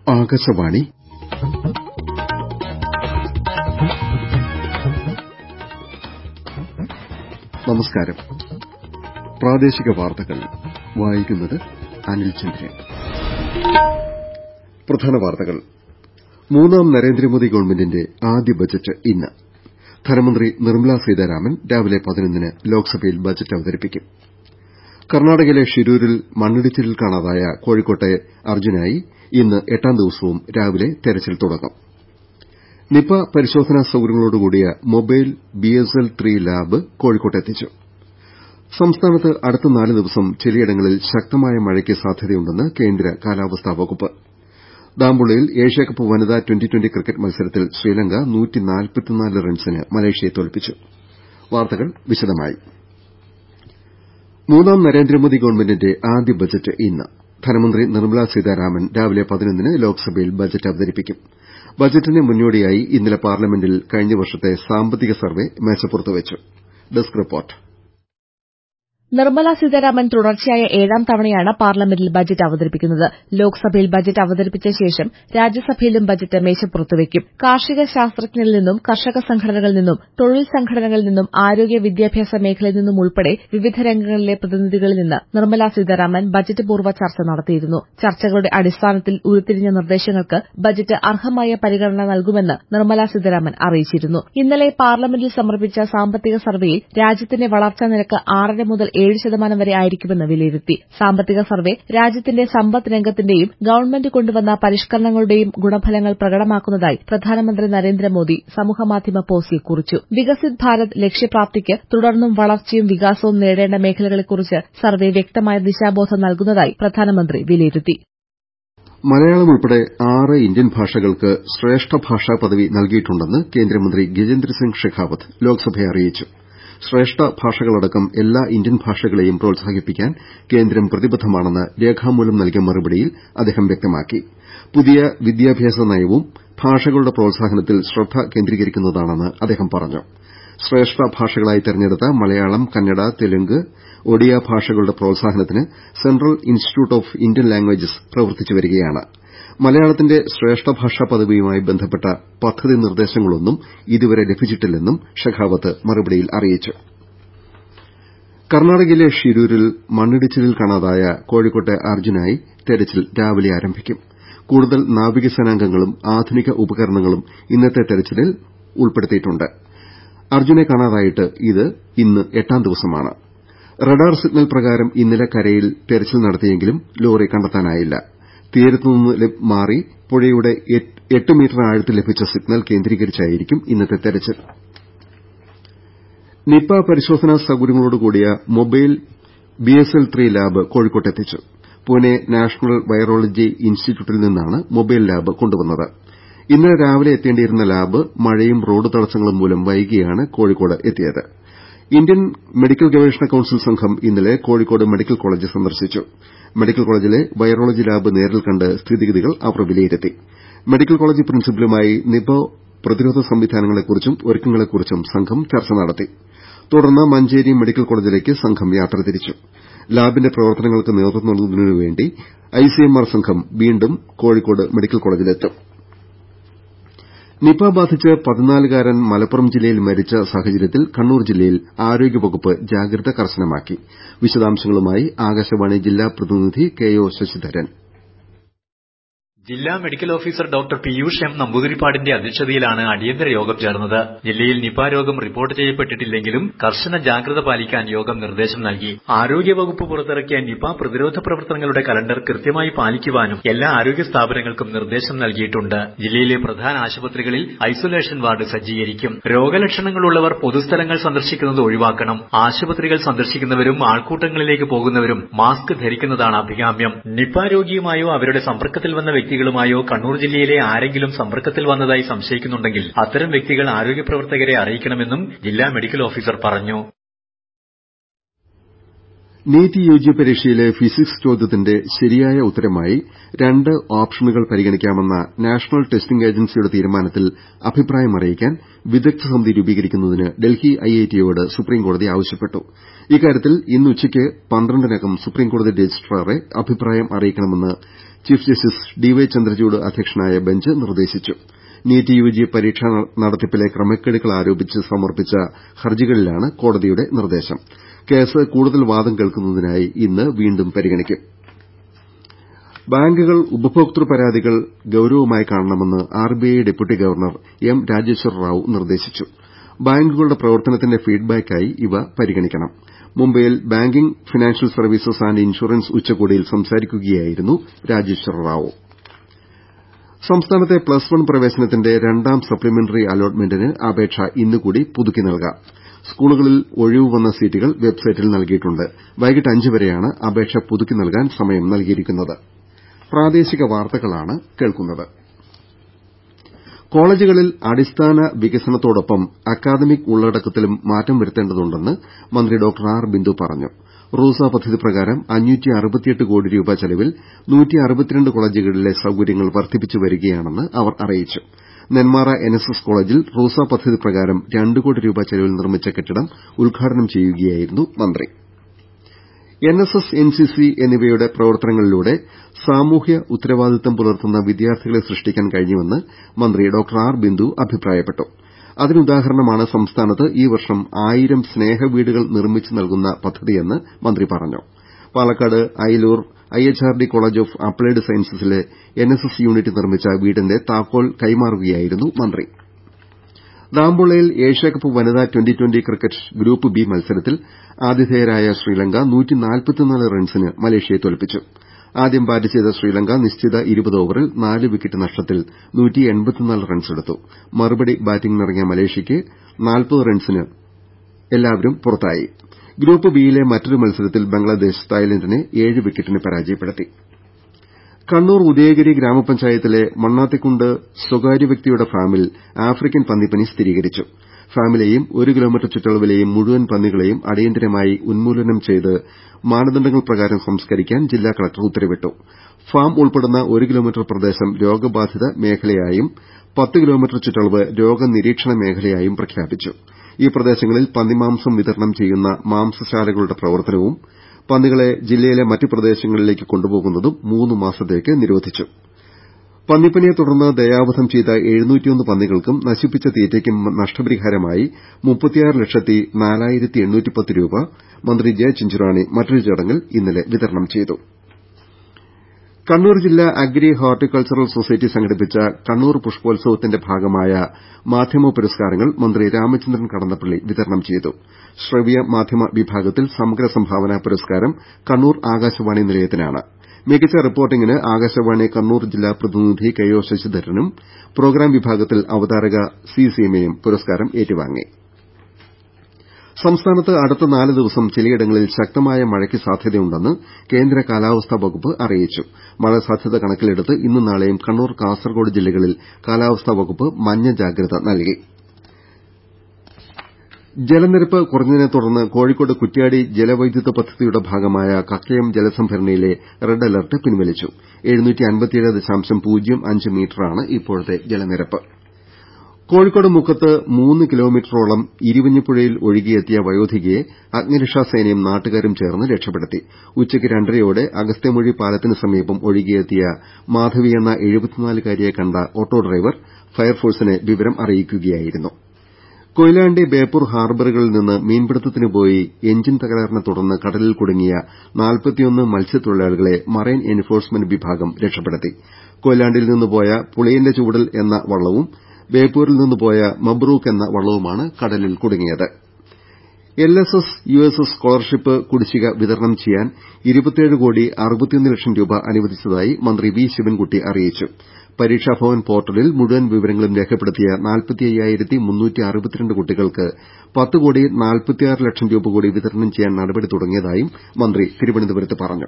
ആകാശവാണി നമസ്കാരം പ്രാദേശിക വാർത്തകൾ വായിക്കുന്നത് അനിൽ ചന്ദ്രൻ പ്രധാന വാർത്തകൾ മൂന്നാം നരേന്ദ്രമോദി ഗവൺമെന്റിന്റെ ആദ്യ ബജറ്റ് ഇന്ന് ധനമന്ത്രി നിർമ്മലാ സീതാരാമൻ രാവിലെ പതിനൊന്നിന് ലോക്സഭയിൽ ബജറ്റ് അവതരിപ്പിക്കും കർണാടകയിലെ ഷിരൂരിൽ മണ്ണിടിച്ചിലിൽ കാണാതായ കോഴിക്കോട്ടെ അർജുനായി ഇന്ന് എട്ടാം ദിവസവും രാവിലെ തെരച്ചിൽ തുടങ്ങും നിപ പരിശോധനാ സൌകര്യങ്ങളോടുകൂടിയ മൊബൈൽ ബിഎസ്എൽ ത്രീ ലാബ് കോഴിക്കോട്ടെത്തിച്ചു സംസ്ഥാനത്ത് അടുത്ത നാല് ദിവസം ചിലയിടങ്ങളിൽ ശക്തമായ മഴയ്ക്ക് സാധ്യതയുണ്ടെന്ന് കേന്ദ്ര കാലാവസ്ഥാ വകുപ്പ് ദാമ്പുള്ളയിൽ ഏഷ്യാകപ്പ് വനിതാ ട്വന്റി ട്വന്റി ക്രിക്കറ്റ് മത്സരത്തിൽ ശ്രീലങ്ക റൺസിന് മലേഷ്യയെ തോൽപ്പിച്ചു വാർത്തകൾ വിശദമായി മൂന്നാം നരേന്ദ്രമോദി ഗവൺമെന്റിന്റെ ആദ്യ ബജറ്റ് ഇന്ന് ധനമന്ത്രി നിർമ്മലാ സീതാരാമൻ രാവിലെ പതിനൊന്നിന് ലോക്സഭയിൽ ബജറ്റ് അവതരിപ്പിക്കും ബജറ്റിന് മുന്നോടിയായി ഇന്നലെ പാർലമെന്റിൽ കഴിഞ്ഞ വർഷത്തെ സാമ്പത്തിക സർവേ മേശപ്പുറത്തുവച്ചു ഡെസ്ക് റിപ്പോർട്ട് നിർമ്മലാ സീതാരാമൻ തുടർച്ചയായ ഏഴാം തവണയാണ് പാർലമെന്റിൽ ബജറ്റ് അവതരിപ്പിക്കുന്നത് ലോക്സഭയിൽ ബജറ്റ് അവതരിപ്പിച്ച ശേഷം രാജ്യസഭയിലും ബജറ്റ് മേശപ്പുറത്തുവയ്ക്കും കാർഷിക ശാസ്ത്രജ്ഞരിൽ നിന്നും കർഷക സംഘടനകളിൽ നിന്നും തൊഴിൽ സംഘടനകളിൽ നിന്നും ആരോഗ്യ വിദ്യാഭ്യാസ മേഖലയിൽ നിന്നും ഉൾപ്പെടെ വിവിധ രംഗങ്ങളിലെ പ്രതിനിധികളിൽ നിന്ന് നിർമ്മലാ സീതാരാമൻ ബജറ്റ് പൂർവ്വ ചർച്ച നടത്തിയിരുന്നു ചർച്ചകളുടെ അടിസ്ഥാനത്തിൽ ഉരുത്തിരിഞ്ഞ നിർദ്ദേശങ്ങൾക്ക് ബജറ്റ് അർഹമായ പരിഗണന നൽകുമെന്ന് നിർമ്മലാ സീതാരാമൻ അറിയിച്ചിരുന്നു ഇന്നലെ പാർലമെന്റിൽ സമർപ്പിച്ച സാമ്പത്തിക സർവേയിൽ രാജ്യത്തിന്റെ വളർച്ചാ നിരക്ക് ആറര മുതൽ ഏഴ് ശതമാനം വരെ ആയിരിക്കുമെന്ന് വിലയിരുത്തി സാമ്പത്തിക സർവേ രാജ്യത്തിന്റെ സമ്പദ് രംഗത്തിന്റെയും ഗവൺമെന്റ് കൊണ്ടുവന്ന പരിഷ്കരണങ്ങളുടെയും ഗുണഫലങ്ങൾ പ്രകടമാക്കുന്നതായി പ്രധാനമന്ത്രി നരേന്ദ്രമോദി സമൂഹമാധ്യമ പോസ്റ്റിൽ കുറിച്ചു വികസിത് ഭാരത് ലക്ഷ്യപ്രാപ്തിക്ക് തുടർന്നും വളർച്ചയും വികാസവും നേടേണ്ട മേഖലകളെക്കുറിച്ച് സർവേ വ്യക്തമായ ദിശാബോധം നൽകുന്നതായി പ്രധാനമന്ത്രി വിലയിരുത്തി മലയാളം ഉൾപ്പെടെ ആറ് ഇന്ത്യൻ ഭാഷകൾക്ക് ശ്രേഷ്ഠ ഭാഷാ പദവി നൽകിയിട്ടുണ്ടെന്ന് കേന്ദ്രമന്ത്രി ഗജേന്ദ്രസിംഗ് ഷെഖാവത്ത് ലോക്സഭയെ അറിയിച്ചു ശ്രേഷ്ഠ ഭാഷകളടക്കം എല്ലാ ഇന്ത്യൻ ഭാഷകളെയും പ്രോത്സാഹിപ്പിക്കാൻ കേന്ദ്രം പ്രതിബദ്ധമാണെന്ന് രേഖാമൂലം നൽകിയ മറുപടിയിൽ അദ്ദേഹം വ്യക്തമാക്കി പുതിയ വിദ്യാഭ്യാസ നയവും ഭാഷകളുടെ പ്രോത്സാഹനത്തിൽ ശ്രദ്ധ കേന്ദ്രീകരിക്കുന്നതാണെന്ന് അദ്ദേഹം പറഞ്ഞു ശ്രേഷ്ഠ ഭാഷകളായി തെരഞ്ഞെടുത്ത മലയാളം കന്നഡ തെലുങ്ക് ഒഡിയ ഭാഷകളുടെ പ്രോത്സാഹനത്തിന് central institute of Indian languages പ്രവർത്തിച്ചുവരികയാണ് മലയാളത്തിന്റെ ശ്രേഷ്ഠ ഭാഷാ പദവിയുമായി ബന്ധപ്പെട്ട പദ്ധതി നിർദ്ദേശങ്ങളൊന്നും ഇതുവരെ ലഭിച്ചിട്ടില്ലെന്നും ഷെഖാവത്ത് മറുപടിയിൽ അറിയിച്ചു കർണാടകയിലെ ഷിരൂരിൽ മണ്ണിടിച്ചിലിൽ കാണാതായ കോഴിക്കോട്ടെ അർജുനായി തെരച്ചിൽ രാവിലെ ആരംഭിക്കും കൂടുതൽ നാവികസേനാംഗങ്ങളും ആധുനിക ഉപകരണങ്ങളും ഇന്നത്തെ തെരച്ചിലിൽ ഉൾപ്പെടുത്തിയിട്ടുണ്ട് അർജുനെ കാണാതായിട്ട് ഇത് ഇന്ന് എട്ടാം ദിവസമാണ് റഡാർ സിഗ്നൽ പ്രകാരം ഇന്നലെ കരയിൽ തെരച്ചിൽ നടത്തിയെങ്കിലും ലോറി കണ്ടെത്താനായില്ല തീരത്തുനിന്ന് മാറി പുഴയുടെ എട്ട് മീറ്റർ ആഴത്തിൽ ലഭിച്ച സിഗ്നൽ കേന്ദ്രീകരിച്ചായിരിക്കും ഇന്നത്തെ തെരച്ചിൽ നിപ പരിശോധനാ സൌകര്യങ്ങളോടുകൂടിയ മൊബൈൽ ബിഎസ്എൽ ത്രീ ലാബ് കോഴിക്കോട്ടെത്തിച്ചു പൂനെ നാഷണൽ വൈറോളജി ഇൻസ്റ്റിറ്റ്യൂട്ടിൽ നിന്നാണ് മൊബൈൽ ലാബ് കൊണ്ടുവന്നത് ഇന്നലെ രാവിലെ എത്തേണ്ടിയിരുന്ന ലാബ് മഴയും റോഡ് തടസ്സങ്ങളും മൂലം വൈകിയാണ് കോഴിക്കോട് എത്തിയത് ഇന്ത്യൻ മെഡിക്കൽ ഗവേഷണ കൌൺസിൽ സംഘം ഇന്നലെ കോഴിക്കോട് മെഡിക്കൽ കോളേജ് സന്ദർശിച്ചു മെഡിക്കൽ കോളേജിലെ വൈറോളജി ലാബ് നേരിൽ കണ്ട് സ്ഥിതിഗതികൾ അവർ വിലയിരുത്തി മെഡിക്കൽ കോളേജ് പ്രിൻസിപ്പലുമായി നിപ പ്രതിരോധ സംവിധാനങ്ങളെക്കുറിച്ചും ഒരുക്കങ്ങളെക്കുറിച്ചും സംഘം ചർച്ച നടത്തി തുടർന്ന് മഞ്ചേരി മെഡിക്കൽ കോളേജിലേക്ക് സംഘം യാത്ര തിരിച്ചു ലാബിന്റെ പ്രവർത്തനങ്ങൾക്ക് നേതൃത്വം നൽകുന്നതിനുവേണ്ടി ഐസിഎംആർ സംഘം വീണ്ടും കോഴിക്കോട് മെഡിക്കൽ കോളേജിലെത്തും നിപ ബാധിച്ച് പതിനാലുകാരൻ മലപ്പുറം ജില്ലയിൽ മരിച്ച സാഹചര്യത്തിൽ കണ്ണൂർ ജില്ലയിൽ ആരോഗ്യവകുപ്പ് ജാഗ്രത കർശനമാക്കി വിശദാംശങ്ങളുമായി ആകാശവാണി ജില്ലാ പ്രതിനിധി കെ ഒ ശശിധരൻ ജില്ലാ medical officer doctor Piyush M നമ്പൂതിരിപ്പാടിന്റെ അധ്യക്ഷതയിലാണ് അടിയന്തര യോഗം ചേർന്നത് ജില്ലയിൽ നിപ രോഗം റിപ്പോർട്ട് ചെയ്യപ്പെട്ടിട്ടില്ലെങ്കിലും കർശന ജാഗ്രത പാലിക്കാൻ യോഗം നിർദ്ദേശം നൽകി ആരോഗ്യവകുപ്പ് പുറത്തിറക്കിയ നിപ പ്രതിരോധ പ്രവർത്തനങ്ങളുടെ കലണ്ടർ കൃത്യമായി പാലിക്കുവാനും എല്ലാ ആരോഗ്യ സ്ഥാപനങ്ങൾക്കും നിർദ്ദേശം നൽകിയിട്ടുണ്ട് ജില്ലയിലെ പ്രധാന ആശുപത്രികളിൽ ഐസൊലേഷൻ വാർഡ് സജ്ജീകരിക്കും രോഗലക്ഷണങ്ങളുള്ളവർ പൊതുസ്ഥലങ്ങൾ സന്ദർശിക്കുന്നത് ഒഴിവാക്കണം ആശുപത്രികൾ സന്ദർശിക്കുന്നവരും ആൾക്കൂട്ടങ്ങളിലേക്ക് പോകുന്നവരും മാസ്ക് ധരിക്കുന്നതാണ് അഭികാമ്യം നിപ രോഗിയുമായോ അവരുടെ സമ്പർക്കത്തിൽ വന്ന വ്യക്തി വ്യക്തികളുമായോ കണ്ണൂർ ജില്ലയിലെ ആരെങ്കിലും സമ്പർക്കത്തിൽ വന്നതായി സംശയിക്കുന്നുണ്ടെങ്കിൽ അത്തരം വ്യക്തികൾ ആരോഗ്യ പ്രവർത്തകരെ അറിയിക്കണമെന്നും ജില്ലാ മെഡിക്കൽ ഓഫീസർ പറഞ്ഞു നീറ്റ് യുജി പരീക്ഷയിലെ ഫിസിക്സ് ചോദ്യത്തിന്റെ ശരിയായ ഉത്തരമായി രണ്ട് ഓപ്ഷനുകൾ പരിഗണിക്കാമെന്ന നാഷണൽ ടെസ്റ്റിംഗ് ഏജൻസിയുടെ തീരുമാനത്തിൽ അഭിപ്രായം അറിയിക്കാൻ വിദഗ്ധ സമിതി രൂപീകരിക്കുന്നതിന് ഡൽഹി ഐഐടിയോട് സുപ്രീംകോടതി ആവശ്യപ്പെട്ടു ഇക്കാര്യത്തിൽ ഇന്ന് ഉച്ചയ്ക്ക് പന്ത്രണ്ടിനകം സുപ്രീംകോടതി രജിസ്ട്രാറെ അഭിപ്രായം അറിയിക്കണമെന്ന് chief justice D Y Chandrachud അധ്യക്ഷനായ ബെഞ്ച് നിർദ്ദേശിച്ചു നീറ്റ് യുജി പരീക്ഷാ നടത്തിപ്പിലെ ക്രമക്കേടുകൾ ആരോപിച്ച് സമർപ്പിച്ച ഹർജികളിലാണ് കോടതിയുടെ നിർദ്ദേശം കേസ് കൂടുതൽ വാദം കേൾക്കുന്നതിനായി ഇന്ന് വീണ്ടും പരിഗണിക്കും ബാങ്കുകൾ ഉപഭോക്തൃ പരാതികൾ ഗൌരവമായി കാണണമെന്ന് RBI deputy governor M Rajeshwar Rao നിർദ്ദേശിച്ചു ബാങ്കുകളുടെ പ്രവർത്തനത്തിന്റെ ഫീഡ്ബാക്കായി ഇവ പരിഗണിക്കണം മുംബൈയിൽ banking financial services and insurance ഉച്ചകോടിയിൽ സംസാരിക്കുകയായിരുന്നു രാജേശ്വർ റാവു സംസ്ഥാനത്തെ പ്ലസ് വൺ പ്രവേശനത്തിന്റെ രണ്ടാം സപ്ലിമെന്ററി അലോട്ട്മെന്റിന് അപേക്ഷ ഇന്നുകൂടി പുതുക്കി നൽകാം സ്കൂളുകളിൽ ഒഴിവ് വന്ന സീറ്റുകൾ വെബ്സൈറ്റിൽ നൽകിയിട്ടുണ്ട് വൈകിട്ട് അഞ്ച് വരെയാണ് അപേക്ഷ പുതുക്കി നൽകാൻ സമയം നൽകിയിരിക്കുന്നത് കോളേജുകളിൽ അടിസ്ഥാന വികസനത്തോടൊപ്പം അക്കാദമിക് ഉള്ളടക്കത്തിലും മാറ്റം വരുത്തേണ്ടതുണ്ടെന്ന് മന്ത്രി ഡോക്ടർ ആർ ബിന്ദു പറഞ്ഞു റൂസ പദ്ധതി പ്രകാരം കോടി രൂപ ചെലവിൽ കോളേജുകളിലെ സൌകര്യങ്ങൾ വർദ്ധിപ്പിച്ചു വരികയാണെന്ന് അവർ അറിയിച്ചു നെന്മാറ എൻഎസ്എസ് കോളേജിൽ റൂസ പദ്ധതി പ്രകാരം രണ്ട് കോടി രൂപ ചെലവിൽ നിർമ്മിച്ച കെട്ടിടം ഉദ്ഘാടനം ചെയ്യുകയായിരുന്നു മന്ത്രി എൻഎസ്എസ് എൻസിസി എന്നിവയുടെ പ്രവർത്തനങ്ങളിലൂടെ സാമൂഹ്യ ഉത്തരവാദിത്തം പുലർത്തുന്ന വിദ്യാർത്ഥികളെ സൃഷ്ടിക്കാൻ കഴിഞ്ഞുവെന്ന് മന്ത്രി ഡോക്ടർ ആർ ബിന്ദു അഭിപ്രായപ്പെട്ടു അതിനുദാഹരണമാണ് സംസ്ഥാനത്ത് ഈ വർഷം ആയിരം സ്നേഹവീടുകൾ നിർമ്മിച്ചു നൽകുന്ന പദ്ധതിയെന്ന് മന്ത്രി പറഞ്ഞു Palakkad Ayilur IHRD college of applied സയൻസസിലെ എൻഎസ്എസ് യൂണിറ്റ് നിർമ്മിച്ച വീടിന്റെ താക്കോൽ കൈമാറുകയായിരുന്നു മന്ത്രി ദാമ്പൊളയിൽ ഏഷ്യാകപ്പ് വനിതാ twenty twenty cricket group B മത്സരത്തിൽ ആതിഥേയരായ ശ്രീലങ്ക റൺസിന് മലേഷ്യയെ തോൽപ്പിച്ചു ആദ്യം ബാറ്റ് ചെയ്ത ശ്രീലങ്ക നിശ്ചിത ഇരുപത് ഓവറിൽ നാല് വിക്കറ്റ് നഷ്ടത്തിൽ റൺസെടുത്തു മറുപടി ബാറ്റിംഗിനിറങ്ങിയ മലേഷ്യയ്ക്ക് റൺസിന് എല്ലാവരും പുറത്തായി ഗ്രൂപ്പ് ബിയിലെ മറ്റൊരു മത്സരത്തിൽ ബംഗ്ലാദേശ് തായ്ലന്റിനെ ഏഴ് വിക്കറ്റിന് പരാജയപ്പെടുത്തി കണ്ണൂർ ഉദയഗിരി ഗ്രാമപഞ്ചായത്തിലെ മണ്ണാത്തിക്കുണ്ട് സ്വകാര്യ വ്യക്തിയുടെ ഫാമിൽ ആഫ്രിക്കൻ പന്നിപ്പനി സ്ഥിരീകരിച്ചു ഫാമിലെയും ഒരു കിലോമീറ്റർ ചുറ്റളവിലെയും മുഴുവൻ പന്നികളെയും അടിയന്തരമായി ഉന്മൂലനം ചെയ്ത് മാനദണ്ഡങ്ങൾ പ്രകാരം സംസ്കരിക്കാൻ ജില്ലാ കളക്ടർ ഉത്തരവിട്ടു ഫാം ഉൾപ്പെടുന്ന ഒരു കിലോമീറ്റർ പ്രദേശം രോഗബാധിത മേഖലയായും പത്ത് കിലോമീറ്റർ ചുറ്റളവ് രോഗനിരീക്ഷണ മേഖലയായും പ്രഖ്യാപിച്ചു ഈ പ്രദേശങ്ങളിൽ പന്നിമാംസം വിതരണം ചെയ്യുന്ന മാംസശാലകളുടെ പ്രവർത്തനവും പന്നികളെ ജില്ലയിലെ മറ്റ് പ്രദേശങ്ങളിലേക്ക് കൊണ്ടുപോകുന്നതും മൂന്ന് മാസത്തേക്ക് നിരോധിച്ചു പന്നിപ്പനിയെ തുടർന്ന് ദയാവധം ചെയ്ത പന്നികൾക്കും നശിപ്പിച്ച തീറ്റയ്ക്കും നഷ്ടപരിഹാരമായി ലക്ഷത്തി രൂപ മന്ത്രി ജെ ചിഞ്ചുറാണി മറ്റൊരു ചടങ്ങിൽ ഇന്നലെ വിതരണം ചെയ്തു കണ്ണൂർ ജില്ലാ അഗ്രി ഹോർട്ടികൾച്ചറൽ സൊസൈറ്റി സംഘടിപ്പിച്ച കണ്ണൂർ പുഷ്പോത്സവത്തിന്റെ ഭാഗമായ മാധ്യമ പുരസ്കാരങ്ങൾ മന്ത്രി രാമചന്ദ്രൻ കടന്നപ്പള്ളി വിതരണം ചെയ്തു ശ്രവ്യ മാധ്യമ വിഭാഗത്തിൽ സമഗ്ര സംഭാവന പുരസ്കാരം കണ്ണൂർ ആകാശവാണി നിലയത്തിനാണ് മികച്ച റിപ്പോർട്ടിംഗിന് ആകാശവാണി കണ്ണൂർ ജില്ലാ പ്രതിനിധി കെ ഒ ശശിധരനും പ്രോഗ്രാം വിഭാഗത്തിൽ അവതാരക സി സീമയും പുരസ്കാരം ഏറ്റുവാങ്ങി സംസ്ഥാനത്ത് അടുത്ത നാല് ദിവസം ചിലയിടങ്ങളിൽ ശക്തമായ മഴയ്ക്ക് സാധ്യതയുണ്ടെന്ന് കേന്ദ്ര കാലാവസ്ഥാ വകുപ്പ് അറിയിച്ചു മഴ സാധ്യത കണക്കിലെടുത്ത് ഇന്നും നാളെയും കണ്ണൂർ കാസർകോട് ജില്ലകളിൽ കാലാവസ്ഥാ വകുപ്പ് മഞ്ഞ ജാഗ്രത നൽകി ജലനിരപ്പ് കുറഞ്ഞതിനെ തുടർന്ന് കോഴിക്കോട് കുറ്റ്യാടി ജലവൈദ്യുത പദ്ധതിയുടെ ഭാഗമായ കക്കയം ജലസംഭരണിയിലെ റെഡ് അലർട്ട് പിൻവലിച്ചു മീറ്ററാണ് ഇപ്പോഴത്തെ ജലനിരപ്പ് കോഴിക്കോട് മുക്കത്ത് മൂന്ന് കിലോമീറ്ററോളം ഇരുവഞ്ഞിപ്പുഴയിൽ ഒഴുകിയെത്തിയ വയോധികയെ അഗ്നിരക്ഷാസേനയും നാട്ടുകാരും ചേർന്ന് രക്ഷപ്പെടുത്തി ഉച്ചയ്ക്ക് രണ്ടരയോടെ അഗസ്ത്യമൊഴി പാലത്തിന് സമീപം ഒഴുകിയെത്തിയ മാധവി എന്ന എഴുപത്തിനാലുകാരിയെ കണ്ട ഓട്ടോ ഡ്രൈവർ ഫയർഫോഴ്സിനെ വിവരം അറിയിക്കുകയായിരുന്നു കൊയിലാണ്ടി ബേപ്പൂർ ഹാർബറുകളിൽ നിന്ന് മീൻപിടുത്തത്തിന് പോയി എഞ്ചിൻ തകരാറിനെ തുടർന്ന് കടലിൽ കുടുങ്ങിയ മത്സ്യത്തൊഴിലാളികളെ മറൈൻ എൻഫോഴ്സ്മെന്റ് വിഭാഗം രക്ഷപ്പെടുത്തി കൊയിലാണ്ടിയിൽ നിന്ന് പോയ പുളിയന്റെ ചൂടൽ എന്ന വള്ളവും ബേപ്പൂരിൽ നിന്ന് പോയ മബ്രൂക്ക് എന്ന വള്ളവുമാണ് കടലിൽ കുടുങ്ങിയത് എൽഎസ്എസ് യുഎസ്എസ് സ്കോളർഷിപ്പ് കുടിശ്ശിക വിതരണം ചെയ്യാൻ കോടി ലക്ഷം രൂപ അനുവദിച്ചതായി മന്ത്രി വി ശിവൻകുട്ടി അറിയിച്ചു പരീക്ഷാഭവൻ പോർട്ടലിൽ മുഴുവൻ വിവരങ്ങളും രേഖപ്പെടുത്തിയ കുട്ടികൾക്ക് പത്ത് കോടി ലക്ഷം രൂപ കൂടി വിതരണം ചെയ്യാൻ നടപടി തുടങ്ങിയതായും മന്ത്രി തിരുവനന്തപുരത്ത് പറഞ്ഞു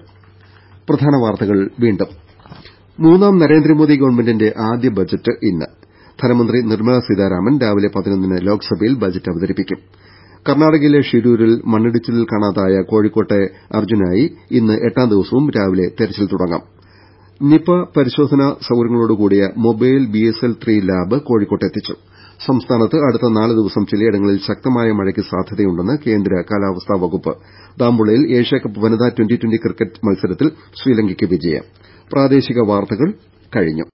മൂന്നാം നരേന്ദ്രമോദി ഗവൺമെന്റിന്റെ ആദ്യ ബജറ്റ് ഇന്ന് ധനമന്ത്രി നിർമ്മല സീതാരാമൻ രാവിലെ പതിനൊന്നിന് ലോക്സഭയിൽ ബജറ്റ് അവതരിപ്പിക്കും കർണാടകയിലെ ഷിരൂരിൽ മണ്ണിടിച്ചിലിൽ കാണാതായ കോഴിക്കോട്ടെ അർജുനായി ഇന്ന് എട്ടാം ദിവസവും രാവിലെ തെരച്ചിൽ തുടങ്ങും നിപ പരിശോധനാ സൌകര്യങ്ങളോടുകൂടിയ മൊബൈൽ ബിഎസ്എൽ ത്രീ ലാബ് കോഴിക്കോട്ടെത്തിച്ചു സംസ്ഥാനത്ത് അടുത്ത നാല് ദിവസം ചിലയിടങ്ങളിൽ ശക്തമായ മഴയ്ക്ക് സാധ്യതയുണ്ടെന്ന് കേന്ദ്ര കാലാവസ്ഥാ വകുപ്പ് ദാമ്പുളയിൽ ഏഷ്യാകപ്പ് വനിതാ ട്വന്റി ട്വന്റി ക്രിക്കറ്റ് മത്സരത്തിൽ ശ്രീലങ്കയ്ക്ക് വിജയം പ്രാദേശിക വാർത്തകൾ കഴിഞ്ഞു